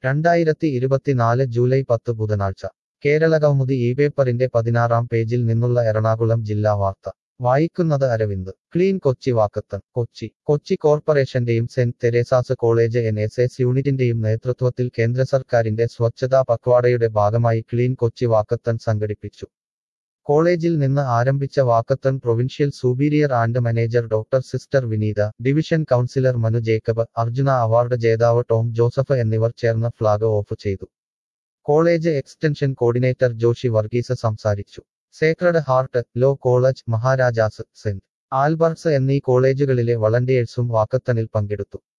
രണ്ടായിരത്തി ഇരുപത്തിനാല് ജൂലൈ പത്ത് ബുധനാഴ്ച കേരള കൗമുദി ഈ പേപ്പറിന്റെ പതിനാറാം പേജിൽ നിന്നുള്ള എറണാകുളം ജില്ലാ വാർത്ത വായിക്കുന്നത് അരവിന്ദ് ക്ലീൻ കൊച്ചി വാക്കത്തൺ കൊച്ചി കൊച്ചി കോർപ്പറേഷന്റെയും saint Teresa's college N S S യൂണിറ്റിന്റെയും നേതൃത്വത്തിൽ കേന്ദ്ര സർക്കാരിന്റെ സ്വച്ഛതാ പക്വാടയുടെ ഭാഗമായി ക്ലീൻ കൊച്ചി വാക്കത്തൺ സംഘടിപ്പിച്ചു കോളേജിൽ നിന്ന് ആരംഭിച്ച walkathon provincial superior and manager doctor sister Vineetha division councillor Manu Jacob Arjuna award ജേതാവ് ടോം ജോസഫ് എന്നിവർ ചേർന്ന് ഫ്ളാഗ് ഓഫ് ചെയ്തു college extension coordinator Joshy Varghese സംസാരിച്ചു sacred heart law college Maharajas saint Albert's എന്നീ കോളേജുകളിലെ വളണ്ടിയേഴ്സും വാക്കത്തണിൽ പങ്കെടുത്തു